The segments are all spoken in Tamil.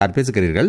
யார் பேசுகிறீர்கள்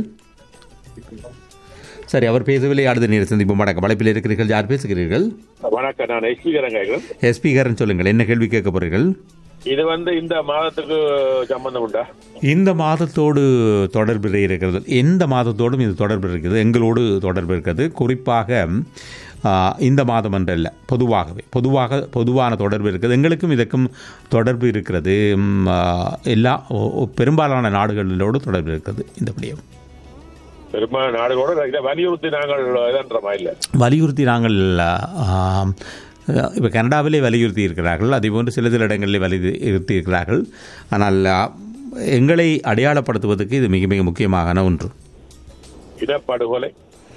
சரி அவர் பேசவில்லை அடுத்த நேரம் சந்திப்பு வணக்கம் வளைப்பில் இருக்கிறீர்கள் யார் பேசுகிறீர்கள் வணக்கம் நான் எஸ்பிகரன் கேட்கிறேன் எஸ்பிகாரன் சொல்லுங்கள் என்ன கேள்வி கேட்க போறீர்கள் இது வந்து இந்த மாதத்துக்கு சம்பந்தம் உண்டா இந்த மாதத்தோடு தொடர்பு இருக்கிறது எந்த மாதத்தோடும் இது தொடர்பு இருக்கிறது எங்களோடு தொடர்பு இருக்கிறது குறிப்பாக ஆ, இந்த மாதம் என்றல்ல பொதுவாகவே பொதுவாக பொதுவான தொடர்பு இருக்குது எங்களுக்கும் இதற்கும் தொடர்பு இருக்கிறது ம், ஆ, எல்லா ஒ- ஒ- பெரும்பாலான நாடுகளோடு தொடர்பு இருக்கிறது இந்த விடயம் பெரும்பாலும் நாடுகளோட இதை வலியுறுத்தி நாங்கள் இதன்றமா இல்ல வலியுறுத்தி நாங்கள் இப்போ கனடாவிலே வலியுறுத்தி இருக்கிறார்கள் அதேபோன்று சில சில இடங்களிலே வலியுறுத்தி இருக்கிறார்கள் ஆனால் ஆ, எங்களை அடையாளப்படுத்துவதற்கு இது மிக மிக முக்கியமான ஒன்று இனப்படுகொலை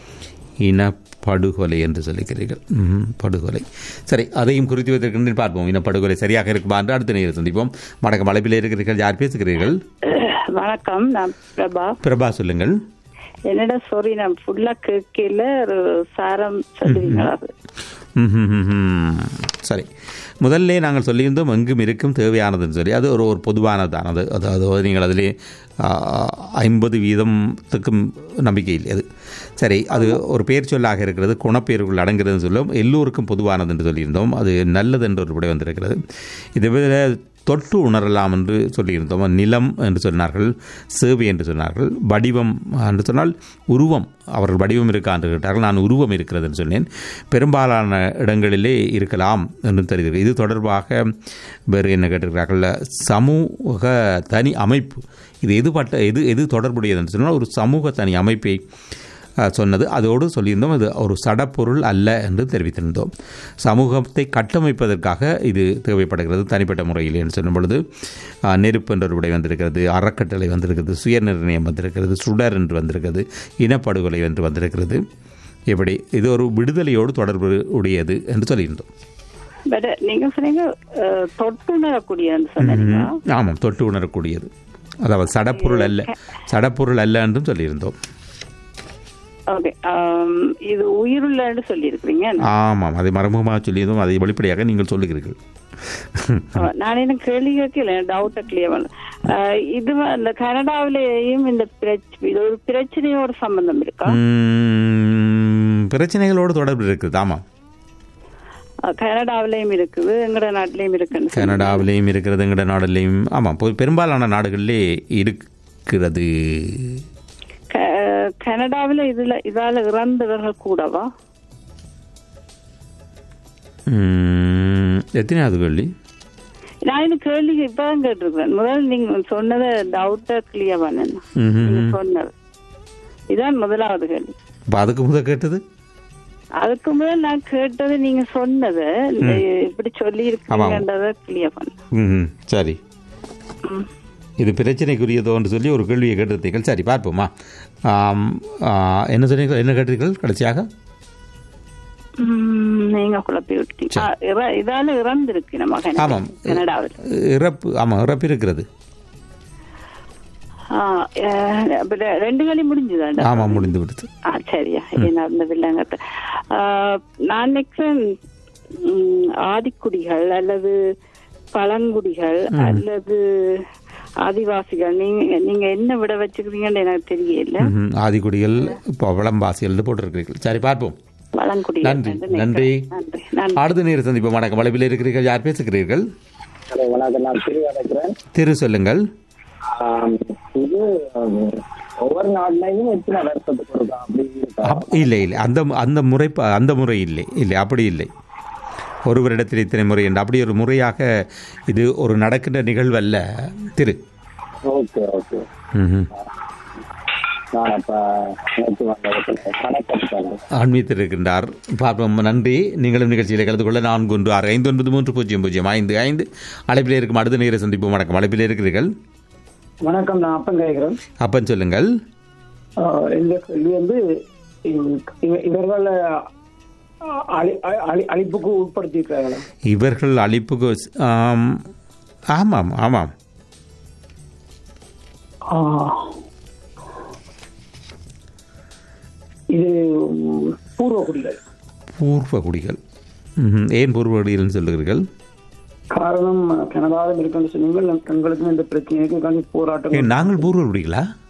இனப்படுகொலை என்று சொல்லிக்கிறீர்கள் ம்ஹும், படுகொலை சரி அதையும் குறித்து வைத்திருக்கின்றேன் பார்ப்போம் இனப்படுகொலை சரியாக இருக்குமா என்று அடுத்த நேரம் சந்திப்போம் வணக்கம் அழைப்பில் இருக்கிறீர்கள் யார் பேசுகிறீர்கள் வணக்கம் நான் பிரபா பிரபா சொல்லுங்கள் என்னடா சாரி நான் ஃபுல்லா கேட்கல ஒரு சாரம் சொல்லுவீங்களா அது ம்ஹும், ம்ஹும். சரி முதல்ல நாங்கள் சொல்லியிருந்தோம் எங்கும் இருக்கும் தேவையானதுன்னு சொல்லி அது ஒரு ஒரு பொதுவானதான் அது அது அது நீங்கள் அதிலே ஆ, ஐம்பது வீதத்துக்கும் நம்பிக்கை இல்லை அது சரி அது ஒரு பேர் சொல்லாக இருக்கிறது குணப்பேருக்குள் அடங்குறதுன்னு சொல்லும் எல்லோருக்கும் பொதுவானது என்று சொல்லியிருந்தோம் அது நல்லது என்று ஒரு விடை வந்திருக்கிறது இதை விட தொட்டு உணரலாம் என்று சொல்லியிருந்தோம் நிலம் என்று சொன்னார்கள் சேவை என்று சொன்னார்கள் வடிவம் என்று சொன்னால் உருவம் அவர்கள் வடிவம் இருக்கா என்று கேட்டார்கள் நான் உருவம் இருக்கிறது என்று சொன்னேன் பெரும்பாலான இடங்களிலே இருக்கலாம் என்று தெரிகிறது இது தொடர்பாக வேறு என்ன கேட்டிருக்கிறார்கள் சமூக தனி அமைப்பு இது எது பட்ட எது எது தொடர்புடையது என்று சொன்னால் ஒரு சமூக தனி அமைப்பை அஹ், சொன்னது அதோடு சொல்லியிருந்தோம் அது ஒரு சடப்பொருள் அல்ல என்று தெரிவித்திருந்தோம் சமூகத்தை கட்டமைப்பதற்காக இது தேவைப்படுகிறது தனிப்பட்ட முறையில் என்று சொல்லும் பொழுது அஹ், நெருப்பு என்ற ஒரு விடை வந்திருக்கிறது அறக்கட்டளை வந்திருக்கிறது சுயநிர்ணயம் வந்திருக்கிறது சுடர் என்று வந்திருக்கிறது இனப்படுகொலை என்று வந்திருக்கிறது எப்படி இது ஒரு விடுதலையோடு தொடர்பு உடையது என்று சொல்லியிருந்தோம் பட் நீங்க சொன்னீங்க அஹ், தொட்டுணரக்கூடியன்னு சொன்னீங்க ஆமாம் தொட்டு உணரக்கூடியது அதாவது சடப்பொருள் அல்ல சடப்பொருள் அல்ல என்றும் சொல்லியிருந்தோம் ஓகே இது உயிருள்ளன்னு சொல்லியிருக்கிறீங்க ஆமாம் அதை மறைமுகமாக சொல்லியதும் அதை வெளிப்படையாக நீங்கள் சொல்லுகிறீர்கள் அஹ், நான் என்ன கேள்வி கேட்கல டவுட்டை கிளியர் பண்ண அஹ், இது வ- இந்த கனடாவிலேயும் இந்த பிரச்ச இது ஒரு பிரச்சனையோட சம்பந்தம் இருக்கா உம், பிரச்சனைகளோடு தொடர்பு இருக்குது ஆமாம் அஹ், கனடாவிலேயும் இருக்குது எங்கட நாட்டிலேயும் இருக்குன்னு சொன்னீங்க. கனடாவிலேயும் இருக்கிறது எங்கட நாடுலேயும் ஆமாம் பொ- பெரும்பாலான நாடுகளிலே இருக்கிறது க- கனடாவில இதுல இதால இறந்தவர்கள் கூடவா உம், எத்தனையாவது கேள்வி நான் இந்த கேள்வி இப்பதான் கேட்டிருக்கிறேன் முதல்ல நீங்க சொன்னதை டவுட்டா கிளியர் பண்ணணும் ம்ஹும். நீங்க சொன்னது இதான் முதலாவது கேள்வி அப்போ அதுக்கு முதல் கேட்டது அதுக்கு முதல் நான் கேட்டது நீங்க சொன்னது இந்த இப்படி சொல்லி இருக்கீங்கன்றத கிளியர் பண்ண ம் சரி இது பிரச்சனைக்குரியதோன்னு சொல்லி ஒரு கேள்வியை கேட்டிருந்தீர்கள் சரி பார்ப்போமா ஆம், ஆ, என்ன சொன்னீர்கள் என்ன கேட்டீர்கள் கடைசியாக நீங்க குழப்பி விட்டீங்க ஆ, இற- இதால இறந்திருக்கு நம்ம கனடா- ஆமாம். கனடாவில் இறப்பு ஆமாம் இறப்பு இருக்கிறது ஆ, அஹ், அப்ப ரெ- ரெண்டு களி முடிஞ்சுதாண்டா ஆமாம் முடிந்து விடுது ஆ சரியா இது நடந்ததில்லைங்க நான் நினைக்கிறேன் ம், ஆதிக்குடிகள் அல்லது பழங்குடிகள் அல்லது ஆதிவாசிகள் நீங்க நீங்க என்ன விட வச்சுக்கிறீங்கன்னு எனக்கு தெரியல ம்ஹும். ஆதிக்குடிகள் இப்போ விளம்பாசிகள் போட்டிருக்கிறீர்கள் சரி பார்ப்போம் பழங்குடிகள் நன்றி என்று நன்றி நினைக்கிறேன். நன்றி நன்றி அடுத்த நேர சந்திப்பு வணக்கம் வளைவில் இருக்கிறீர்கள் யார் பேசுகிறீர்கள் ஹலோ வணக்கம் நான் பிரிவு அழைக்கிறேன் திரு சொல்லுங்கள் ஆம், இது ஆம், ஒவ்வொரு நாட்டிலையும் எத்தனை வருஷத்துக்கு இருக்கா அப்படி இருக்கா அப்- இல்லை இல்லை அந்த அந்த முறை ப- அந்த முறை இல்லை இல்லை அப்படி இல்லை ஒருவரிடத்தில் இத்தனை முறை என்று அப்படி ஒரு முறையாக இது ஒரு நடக்கின்ற நிகழ்வு அல்ல திரு ஓகே ஓகே ம்ஹும். நான் அப்ப நேற்று வந்த கணக்கெடுத்தாங்க ஆன்மீகத்தில் இருக்கின்றார் பார்ப்போம் நன்றி நீங்களும் நிகழ்ச்சியில் கலந்து கொள்ள நான்கு ஒன்று ஆறு ஐந்து ஒன்பது மூன்று பூஜ்ஜியம் பூஜ்ஜியம் ஐந்து ஐந்து அழைப்பில் இருக்கும் அடுத்த நேர சந்திப்பு வணக்கம் அழைப்பில் இருக்கிறீர்கள் வணக்கம் நான் அப்பன் கேட்கிறேன் அப்பன் சொல்லுங்கள் ஆஹ் இந்த இது வந்து இவ- இவ- இவர்கள் அழி- அழி- அழிப்புக்கு உட்படுத்தியிருக்கிறாங்களா இவர்கள் அழிப்புக்கு ஆம், ஆமாம் ஆமாம் ஆஹ் இது உம், பூர்வ குடிகள் பூர்வ குடிகள் ம்ஹும். ஏன் பூர்வ குடிகள்னு சொல்லுகிறீர்கள் காரணம் கனடாவில் இருக்குன்னு சொன்னீங்க எங்களுக்கும் இந்த பிரச்சனைக்கு உட்காந்து போராட்டம் ஏன் நாங்கள் பூர்வ குடிகளா